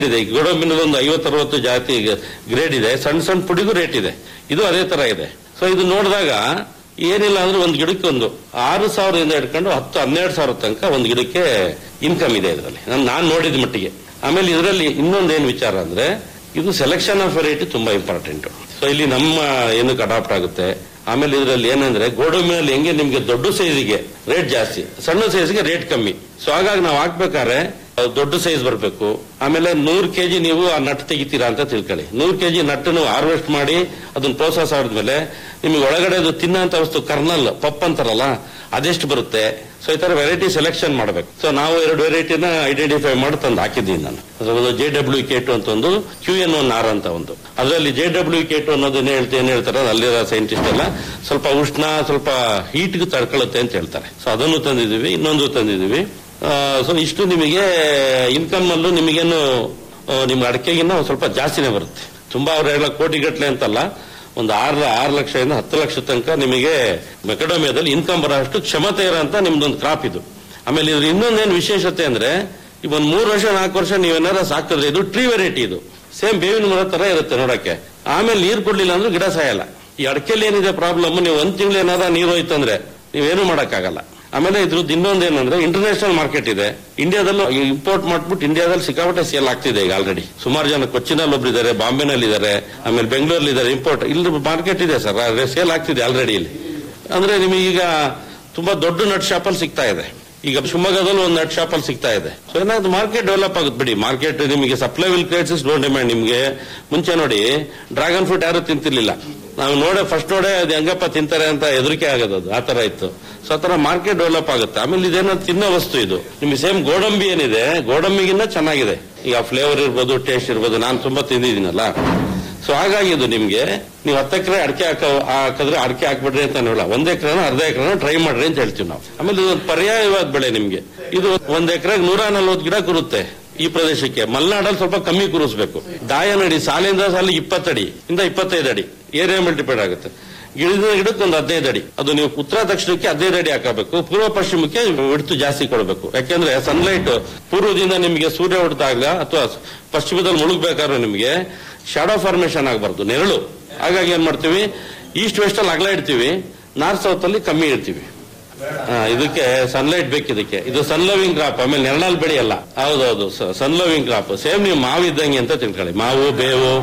ಇದೆ ಈಗ ಗೋಡಂಬಿನದು ಒಂದು ಐವತ್ತು ಅರವತ್ತು ಜಾತಿ ಗ್ರೇಡ್ ಇದೆ ಸಣ್ಣ ಸಣ್ಣ ಪುಡಿಗೂ ರೇಟ್ ಇದೆ ಇದು ಅದೇ ತರ ಇದೆ ಸೊ ಇದು ನೋಡಿದಾಗ ಏನಿಲ್ಲ ಅಂದ್ರೆ ಒಂದು ಗಿಡಕ್ಕೆ ಒಂದು ಆರು ಸಾವಿರದಿಂದ ಹಿಡ್ಕೊಂಡು ಹತ್ತು ಹನ್ನೆರಡು ಸಾವಿರ ತನಕ ಒಂದು ಗಿಡಕ್ಕೆ ಇನ್ಕಮ್ ಇದೆ ಇದರಲ್ಲಿ ನಾನು ನಾನು ನೋಡಿದ ಮಟ್ಟಿಗೆ ಆಮೇಲೆ ಇದರಲ್ಲಿ ಇನ್ನೊಂದೇನು ವಿಚಾರ ಅಂದ್ರೆ ಇದು ಸೆಲೆಕ್ಷನ್ ಆಫ್ ವೆರೈಟಿ ತುಂಬಾ ಇಂಪಾರ್ಟೆಂಟ್ ಸೊ ಇಲ್ಲಿ ನಮ್ಮ ಏನಕ್ಕೆ ಅಡಾಪ್ಟ್ ಆಗುತ್ತೆ ಆಮೇಲೆ ಇದರಲ್ಲಿ ಏನಂದ್ರೆ ಗೋಡಂಬಿನಲ್ಲಿ ಹೆಂಗೆ ನಿಮ್ಗೆ ದೊಡ್ಡ ಸೈಜಿಗೆ ರೇಟ್ ಜಾಸ್ತಿ ಸಣ್ಣ ಸೈಜ್ಗೆ ರೇಟ್ ಕಮ್ಮಿ ಸೊ ಹಾಗಾಗಿ ನಾವು ಹಾಕ್ಬೇಕಾದ್ರೆ ಅದು ದೊಡ್ಡ ಸೈಜ್ ಬರಬೇಕು ಆಮೇಲೆ ನೂರು ಕೆಜಿ ನೀವು ಆ ನಟ್ ತೆಗಿತೀರಾ ಅಂತ ತಿಳ್ಕೊಳ್ಳಿ ನೂರು ಕೆಜಿ ನಟ್ಟನ್ನು ಹಾರ್ವೆಸ್ಟ್ ಮಾಡಿ ಅದನ್ನ ಪ್ರೋಸೆಸ್ ಆದ್ಮೇಲೆ ನಿಮಗೆ ಒಳಗಡೆ ಅದು ತಿನ್ನಂತ ವಸ್ತು ಕರ್ನಲ್ ಪಪ್ ಅಂತಾರಲ್ಲ ಅದೆಷ್ಟು ಬರುತ್ತೆ ಸೊ ಈ ತರ ವೆರೈಟಿ ಸೆಲೆಕ್ಷನ್ ಮಾಡಬೇಕು ಸೊ ನಾವು ಎರಡು ವೆರೈಟಿನ ಐಡೆಂಟಿಫೈ ಮಾಡಿ ತಂದು ಹಾಕಿದ್ದೀನಿ ನಾನು ಅದು ಜೆ ಡಬ್ಲ್ಯೂ ಕೆ ಟು ಅಂತ ಒಂದು ಕ್ಯೂ ಎನ್ ಒನ್ ಆರ್ ಅಂತ ಒಂದು ಅದರಲ್ಲಿ ಜೆ ಡಬ್ಲ್ಯೂ ಕೆ ಟು ಅನ್ನೋದು ಏನ್ ಹೇಳ್ತೆ ಏನ್ ಹೇಳ್ತಾರೆ ಅಲ್ಲಿರೋ ಸೈಂಟಿಸ್ಟ್ ಎಲ್ಲ ಸ್ವಲ್ಪ ಉಷ್ಣ ಸ್ವಲ್ಪ ಹೀಟ್ಗೆ ತಡ್ಕೊಳ್ಳುತ್ತೆ ಅಂತ ಹೇಳ್ತಾರೆ ಸೊ ಅದನ್ನು ತಂದಿದ್ದೀವಿ ಇನ್ನೊಂದು ತಂದಿದ್ದೀವಿ ಸೊ ಇಷ್ಟು ನಿಮಗೆ ಇನ್ಕಮ್ ಅಲ್ಲೂ ನಿಮಗೇನು ಆ, ನಿಮ್ಮ ಅಡಿಕೆಗಿನ್ನ ಒಂದ್ ಸ್ವಲ್ಪ ಜಾಸ್ತಿನೇ ಬರುತ್ತೆ ತುಂಬಾ ಅವ್ರು ಹೇಳೋ ಕೋಟಿಗಟ್ಲೆ ಅಂತಲ್ಲ ಒಂದು ಆರು ಆರು ಲಕ್ಷದಿಂದ ಹತ್ತು ಲಕ್ಷ ತನಕ ನಿಮಗೆ ಮೆಕಡೋಮಿಯಾದಲ್ಲಿ ಇನ್ಕಮ್ ಬರೋ ಅಷ್ಟು ಕ್ಷಮತೆ ಇರೋಂತ ನಿಮ್ದೊಂದು ಕ್ರಾಪ್ ಇದು ಆಮೇಲೆ ಇದ್ರ ಇನ್ನೊಂದೇನು ವಿಶೇಷತೆ ಅಂದ್ರೆ ಈಗ ಒಂದ್ ಮೂರು ವರ್ಷ ನಾಲ್ಕು ವರ್ಷ ನೀವೇನಾರ ಸಾಕಿದ್ರೆ ಇದು ಟ್ರೀ ವೆರೈಟಿ ಇದು ಸೇಮ್ ಬೇವಿನ ಮರ ತರ ಇರುತ್ತೆ ನೋಡಕ್ಕೆ ಆಮೇಲೆ ನೀರು ಕೊಡ್ಲಿಲ್ಲ ಅಂದ್ರೆ ಗಿಡ ಸಾಯಲ್ಲ ಈ ಅಡಕೆಲಿ ಏನಿದೆ ಪ್ರಾಬ್ಲಮ್ ನೀವು ಒಂದ್ ತಿಂಗಳು ಏನಾರ ನೀರು ಹೋಯ್ತಂದ್ರೆ ನೀವೇನು ಮಾಡಕ್ಕಾಗಲ್ಲ ಆಮೇಲೆ ಇದ್ರದ್ದು ಇನ್ನೊಂದು ಏನಂದ್ರೆ ಇಂಟರ್ನ್ಯಾಷನಲ್ ಮಾರ್ಕೆಟ್ ಇದೆ ಇಂಡಿಯಾದಲ್ಲೂ ಇಂಪೋರ್ಟ್ ಮಾಡ್ಬಿಟ್ಟು ಇಂಡಿಯಾದಲ್ಲಿ ಸಿಕ್ಕಾಪಟ್ಟೆ ಸೇಲ್ ಆಗ್ತಿದೆ ಈಗ ಆಲ್ರೆಡಿ ಸುಮಾರು ಜನ ಕೊಚ್ಚಿನಲ್ಲಿ ಒಬ್ರು ಇದ್ದಾರೆ ಬಾಂಬೆನಲ್ಲಿ ಇದ್ದಾರೆ ಆಮೇಲೆ ಬೆಂಗಳೂರಲ್ಲಿ ಇದ್ದಾರೆ ಇಂಪೋರ್ಟ್ ಇಲ್ಲಿ ಮಾರ್ಕೆಟ್ ಇದೆ ಸರ್ ಸೇಲ್ ಆಗ್ತಿದೆ ಆಲ್ರೆಡಿ ಇಲ್ಲಿ ಅಂದ್ರೆ ನಿಮಗೆ ಈಗ ತುಂಬಾ ದೊಡ್ಡ ನಟ್ ಶಾಪ್ ಅಲ್ಲಿ ಸಿಗ್ತಾ ಇದೆ ಈಗ ಶಿವಮೊಗ್ಗದಲ್ಲಿ ಒಂದು ನಟ್ ಶಾಪ್ ಅಲ್ಲಿ ಸಿಗ್ತಾ ಇದೆ ಸೊ ಏನಾದ್ರು ಮಾರ್ಕೆಟ್ ಡೆವಲಪ್ ಆಗುತ್ತೆ ಬಿಡಿ ಮಾರ್ಕೆಟ್ ನಿಮಗೆ supply will creates don't demand ನಿಮಗೆ ಮುಂಚೆ ನೋಡಿ ಡ್ರ್ಯಾಗನ್ ಫ್ರೂಟ್ ಯಾರು ತಿಂತಿರ್ಲಿಲ್ಲ ನಾವು ನೋಡೇ ಫಸ್ಟ್ ನೋಡೇ ಅದು ಹೆಂಗಪ್ಪ ತಿಂತಾರೆ ಅಂತ ಹೆದರಿಕೆ ಆಗೋದು ಅದು ಆ ತರ ಇತ್ತು ಸೊ ಆ ತರ ಮಾರ್ಕೆಟ್ ಡೆವಲಪ್ ಆಗುತ್ತೆ ಆಮೇಲೆ ಇದೇನೋ ತಿನ್ನೋ ವಸ್ತು ಇದು ನಿಮಗೆ ಸೇಮ್ ಗೋಡಂಬಿ ಏನಿದೆ ಗೋಡಂಬಿಗಿನ್ನ ಚೆನ್ನಾಗಿದೆ ಈಗ ಫ್ಲೇವರ್ ಇರ್ಬೋದು ಟೇಸ್ಟ್ ಇರ್ಬೋದು ನಾನು ತುಂಬಾ ತಿಂದಿದ್ದೀನಲ್ಲ ಸೊ ಹಾಗಾಗಿ ಇದು ನಿಮ್ಗೆ ನೀವು ಹತ್ತು ಎಕರೆ ಅಡಿಕೆ ಹಾಕ ಹಾಕಿದ್ರೆ ಅಡಿಕೆ ಹಾಕ್ಬಿಡ್ರಿ ಅಂತ ಹೇಳಲ್ಲ ಒಂದ್ ಎಕರೆನ ಅರ್ಧ ಎಕರೆನ ಟ್ರೈ ಮಾಡ್ರಿ ಅಂತ ಹೇಳ್ತೀವಿ ನಾವು ಆಮೇಲೆ ಇದೊಂದು ಪರ್ಯಾಯವಾದ ಬೆಳೆ ನಿಮ್ಗೆ ಇದು ಒಂದ್ ಎಕರೆಗೆ ನೂರ ನಲ್ವತ್ತು ಗಿಡ ಕುರುತ್ತೆ ಈ ಪ್ರದೇಶಕ್ಕೆ ಮಲೆನಾಡಲ್ಲಿ ಸ್ವಲ್ಪ ಕಮ್ಮಿ ಕುರಿಸ್ಬೇಕು ದಾಯ ನಡಿ ಸಾಲಿಂದ ಸಾಲಿಗೆ ಇಪ್ಪತ್ತಡಿ ಇಂದ ಇಪ್ಪತ್ತೈದು ಅಡಿ ಏರಿಯಾ ಮೇಲೆ ಡಿಪೆಂಡ್ ಆಗುತ್ತೆ ಗಿಡದ ಗಿಡಕ್ಕೆ ಒಂದು ಹದಿನೈದು ಅಡಿ ಅದು ನೀವು ಉತ್ತರ ದಕ್ಷಿಣಕ್ಕೆ ಹದಿನೈದು ಅಡಿ ಹಾಕಬೇಕು ಪೂರ್ವ ಪಶ್ಚಿಮಕ್ಕೆ ಹಿಡಿತು ಜಾಸ್ತಿ ಕೊಡಬೇಕು ಯಾಕೆಂದ್ರೆ ಸನ್ಲೈಟ್ ಪೂರ್ವದಿಂದ ನಿಮಗೆ ಸೂರ್ಯ ಹೊಡೆದಾಗ ಅಥವಾ ಪಶ್ಚಿಮದಲ್ಲಿ ಮುಳುಗ್ಬೇಕಾದ್ರೆ ನಿಮಗೆ ಶಾಡೋ ಫಾರ್ಮೇಶನ್ ಆಗಬಾರ್ದು ನೆರಳು ಹಾಗಾಗಿ ಏನ್ ಮಾಡ್ತೀವಿ ಈಸ್ಟ್ ವೆಸ್ಟ್ ಅಲ್ಲಿ ಅಗಲ ಇಡ್ತೀವಿ ನಾರ್ತ್ ಸೌತ್ ಅಲ್ಲಿ ಕಮ್ಮಿ ಇಡ್ತೀವಿ ಆ, ಇದಕ್ಕೆ ಸನ್ಲೈಟ್ ಬೇಕು ಇದಕ್ಕೆ ಇದು ಸನ್ ಲವಿಂಗ್ ಕ್ರಾಪ್ ಆಮೇಲೆ ನೆರಳಲ್ಲಿ ಬೆಳೆಯಲ್ಲ ಹೌದೌದು ಸನ್ ಲವಿಂಗ್ ಕ್ರಾಪ್ ಸೇಮ್ ನೀವು ಮಾವು ಇದ್ದಂಗೆ ಅಂತ ತಿಳ್ಕೊಳ್ಳಿ ಮಾವು ಬೇವು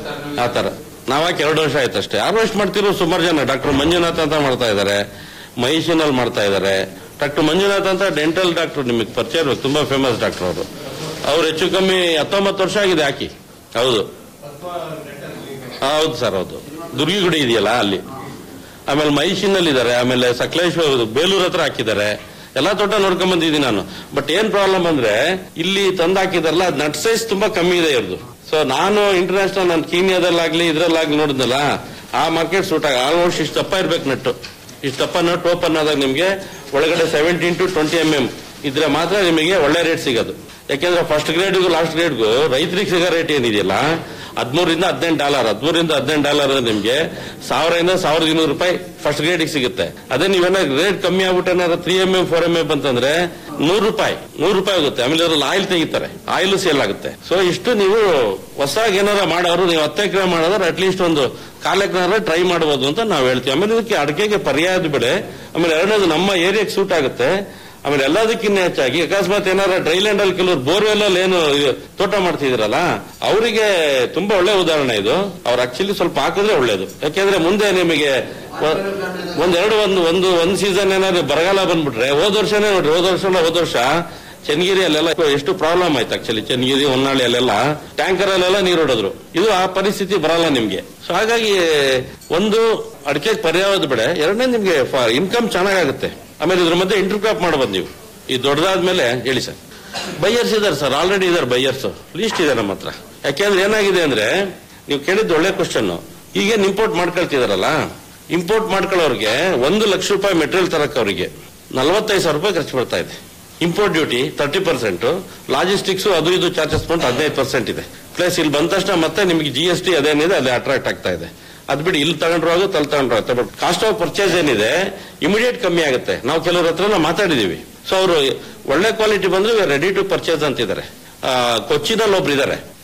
ಆ ತರ ನಾವಾಕೆ ಎರಡು ವರ್ಷ ಆಯ್ತು ಅಷ್ಟೇ ಹಾರ್ವೆಸ್ಟ್ ಮಾಡ್ತಿರೋ ಸುಮಾರು ಜನ ಡಾಕ್ಟರ್ ಮಂಜುನಾಥ್ ಅಂತ ಮಾಡ್ತಾ ಇದ್ದಾರೆ ಮಹಿಷಿನಲ್ಲಿ ಮಾಡ್ತಾ ಇದ್ದಾರೆ ಡಾಕ್ಟರ್ ಮಂಜುನಾಥ್ ಅಂತ ಡೆಂಟಲ್ ಡಾಕ್ಟರ್ ನಿಮಗೆ ಪರಿಚಯ ಇರ್ಬೇಕು ತುಂಬಾ ಫೇಮಸ್ ಡಾಕ್ಟರ್ ಅವರು ಅವ್ರು ಹೆಚ್ಚು ಕಮ್ಮಿ ಹತ್ತೊಂಬತ್ತು ವರ್ಷ ಆಗಿದೆ ಹಾಕಿ ಹೌದು ಹೌದು ಸರ್ ಹೌದು ದುರ್ಗಿಗುಡಿ ಇದೆಯಲ್ಲ ಅಲ್ಲಿ ಆಮೇಲೆ ಮೈಸೂರಿನಲ್ಲಿ ಇದ್ದಾರೆ ಆಮೇಲೆ ಸಕಲೇಶ್ವರ ಬೇಲೂರ್ ಹತ್ರ ಹಾಕಿದ್ದಾರೆ ಎಲ್ಲಾ ತೋಟ ನೋಡ್ಕೊಂಡ್ ಬಂದಿದ್ದೀನಿ ನಾನು ಬಟ್ ಏನ್ ಪ್ರಾಬ್ಲಮ್ ಅಂದ್ರೆ ಇಲ್ಲಿ ತಂದು ಹಾಕಿದಾರಲ್ಲ ನಟ್ ಸೈಜ್ ತುಂಬಾ ಕಮ್ಮಿ ಇದೆ ಇವ್ರದ್ದು ಸೊ ನಾನು ಇಂಟರ್ನ್ಯಾಷನಲ್ ನಾನು ಕೀನಿಯಾದಲ್ಲಾಗ್ಲಿ ಇದ್ರಲ್ಲಾಗ್ಲಿ ನೋಡಿದ್ನಲ್ಲ ಆ ಮಾರ್ಕೆಟ್ ಸೂಟ್ ಆಗ ಆಲ್ಮೋಸ್ಟ್ ಇಷ್ಟು ದಪ್ಪ ಇರ್ಬೇಕು ನಟ್ಟು ಇಷ್ಟು ದಪ್ಪ ನಟ್ ಓಪನ್ ಆದಾಗ ನಿಮಗೆ ಒಳಗಡೆ seventeen to twenty M M ಇದ್ರೆ ಮಾತ್ರ ನಿಮಗೆ ಒಳ್ಳೆ ರೇಟ್ ಸಿಗೋದು ಯಾಕೆಂದ್ರೆ ಫಸ್ಟ್ ಗ್ರೇಡ್ಗೂ ಲಾಸ್ಟ್ ಗ್ರೇಡ್ಗೂ ರೈತರಿಗೆ ಸಿಗೋ ರೇಟ್ ಏನಿದೆಯಲ್ಲ ಹದಿಮೂರಿಂದ ಹದಿನೆಂಟು ಡಾಲರ್ ಹದಿಮೂರಿಂದ ಹದಿನೆಂಟು ಡಾಲರ್ ಅಂದ್ರೆ ನಿಮ್ಗೆ ಸಾವಿರದಿಂದ ಸಾವಿರದ ಇನ್ನೂರು ರೂಪಾಯಿ ಫಸ್ಟ್ ಗ್ರೇಡಿಗೆ ಸಿಗುತ್ತೆ ಅದೇ ನೀವೇನ ರೇಟ್ ಕಮ್ಮಿ ಆಗ್ಬಿಟ್ಟು ಏನಾದ್ರು three M M four M M ಅಂತಂದ್ರೆ ನೂರು ರೂಪಾಯಿ ನೂರು ರೂಪಾಯಿ ಆಗುತ್ತೆ ಆಮೇಲೆ ಅದ್ರಲ್ಲಿ ಆಯಿಲ್ ತೆಗಿತಾರೆ ಆಯಿಲ್ ಸೇಲ್ ಆಗುತ್ತೆ ಸೊ ಇಷ್ಟು ನೀವು ಹೊಸದಾಗಿ ಏನಾರ ಮಾಡೋರು ನೀವು ಹತ್ತು ಎಕರೆ ಮಾಡೋದ್ರೆ ಅಟ್ಲೀಸ್ಟ್ ಒಂದು ಕಾಲ್ ಎಕರೆ ಟ್ರೈ ಮಾಡಬಹುದು ಅಂತ ನಾವು ಹೇಳ್ತೀವಿ ಆಮೇಲೆ ಇದಕ್ಕೆ ಅಡಿಕೆಗೆ ಪರ್ಯಾಯದ ಬೆಳೆ ಆಮೇಲೆ ಎರಡನೇದು ನಮ್ಮ ಏರಿಯಾಗೆ ಸೂಟ್ ಆಗುತ್ತೆ ಆಮೇಲೆ ಎಲ್ಲದಕ್ಕಿಂತ ಹೆಚ್ಚಾಗಿ ಅಕಸ್ಮಾತ್ ಏನಾರ ಡ್ರೈಲ್ಯಾಂಡ್ ಅಲ್ಲಿ ಕೆಲವರು ಬೋರ್ವೆಲ್ ಅಲ್ಲಿ ಏನು ಇದು ತೋಟ ಮಾಡ್ತಿದ್ರಲ್ಲ ಅವರಿಗೆ ತುಂಬಾ ಒಳ್ಳೆ ಉದಾಹರಣೆ ಇದು ಅವ್ರು ಆಕ್ಚುಲಿ ಸ್ವಲ್ಪ ಹಾಕಿದ್ರೆ ಒಳ್ಳೇದು ಯಾಕೆಂದ್ರೆ ಮುಂದೆ ನಿಮಗೆ ಒ- ಒಂದೆರಡು ಒಂದು ಒಂದು ಒಂದು ಸೀಸನ್ ಏನಾದ್ರು ಬರಗಾಲ ಬಂದ್ಬಿಟ್ರೆ ಹೋದ ವರ್ಷನೇ ನೋಡ್ರಿ ಹೋದ ವರ್ಷ ಅಲ್ಲ ಹೋದ ವರ್ಷ ಚನ್ನಗಿರಿ ಅಲ್ಲೆಲ್ಲ ಎಷ್ಟು ಪ್ರಾಬ್ಲಮ್ ಆಯ್ತು ಆಕ್ಚುಲಿ ಚನ್ನಗಿರಿ ಹೊನ್ನಾಳಿ ಅಲ್ಲೆಲ್ಲ ಟ್ಯಾಂಕರ್ ಅಲ್ಲೆಲ್ಲ ನೀರು ಹೊಡೆದ್ರು ಇದು ಆ ಪರಿಸ್ಥಿತಿ ಬರಲ್ಲ ನಿಮ್ಗೆ ಸೊ ಹಾಗಾಗಿ ಒಂದು ಅಡಿಕೆ ಪರ್ಯಾಯದ ಬೆಳೆ ಎರಡನೇ ನಿಮ್ಗೆ ಇನ್ಕಮ್ ಚೆನ್ನಾಗಾಗುತ್ತೆ ಆಮೇಲೆ ಇದ್ರ ಮಧ್ಯೆ ಇಂಟರ್ ಕ್ರಾಪ್ ಮಾಡಬಹುದು ನೀವು ಈ ದೊಡ್ಡದಾದ್ಮೇಲೆ ಹೇಳಿ ಸರ್ ಬೈಯರ್ಸ್ ಇದಾರೆ ಸರ್ ಆಲ್ರೆಡಿ ಇದಾರೆ ಬೈಯರ್ಸ್ ಲೀಸ್ಟ್ ಇದೆ ನಮ್ಮ ಹತ್ರ ಯಾಕೆಂದ್ರೆ ಏನಾಗಿದೆ ಅಂದ್ರೆ ನೀವು ಕೇಳಿದ್ದು ಒಳ್ಳೆ ಕ್ವಶನ್ ಈಗೇನ್ ಇಂಪೋರ್ಟ್ ಮಾಡ್ಕೊಳ್ತಿದಾರಲ್ಲ ಇಂಪೋರ್ಟ್ ಮಾಡ್ಕೊಳ್ಳೋರಿಗೆ ಒಂದು ಲಕ್ಷ ರೂಪಾಯಿ ಮೆಟೀರಿಯಲ್ ತರಕ್ಕೆ ಅವರಿಗೆ ನಲವತ್ತೈದು ಸಾವಿರ ರೂಪಾಯಿ ಖರ್ಚು ಬರ್ತಾ ಇದೆ import duty thirty percent logistics ಅದು ಇದು ಚಾರ್ಜಸ್ ಬಂದು ಹದಿನೈದು ಪರ್ಸೆಂಟ್ ಇದೆ ಪ್ಲಸ್ ಇಲ್ಲಿ ಬಂದ ತಕ್ಷಣ ಮತ್ತೆ ನಿಮಗೆ ಜಿ ಎಸ್ ಟಿ ಅದೇನಿದೆ ಅಲ್ಲಿ ಅಟ್ರಾಕ್ಟ್ ಆಗ್ತಾ ಇದೆ ಅದ್ ಬಿಡಿ ಇಲ್ಲಿ ತಗೊಂಡ್ರು ಆಗುತ್ತೆ ಅಲ್ಲಿ ತಗೊಂಡ್ರು ಆಗುತ್ತೆ ಬಟ್ ಕಾಸ್ಟ್ ಆಫ್ ಪರ್ಚೇಸ್ ಏನಿದೆ ಇಮಿಡಿಯೇಟ್ ಕಮ್ಮಿ ಆಗುತ್ತೆ ನಾವು ಕೆಲವ್ರ ಹತ್ರ ನಾವು ಮಾತಾಡಿದೀವಿ ಸೊ ಅವರು ಒಳ್ಳೆ ಕ್ವಾಲಿಟಿ ಬಂದ್ರೆ ರೆಡಿ ಟು ಪರ್ಚೇಸ್ ಅಂತಿದ್ದಾರೆ ಕೊಚ್ಚಿನಲ್ಲಿ ಒಬ್ರು ಇದ್ದಾರೆ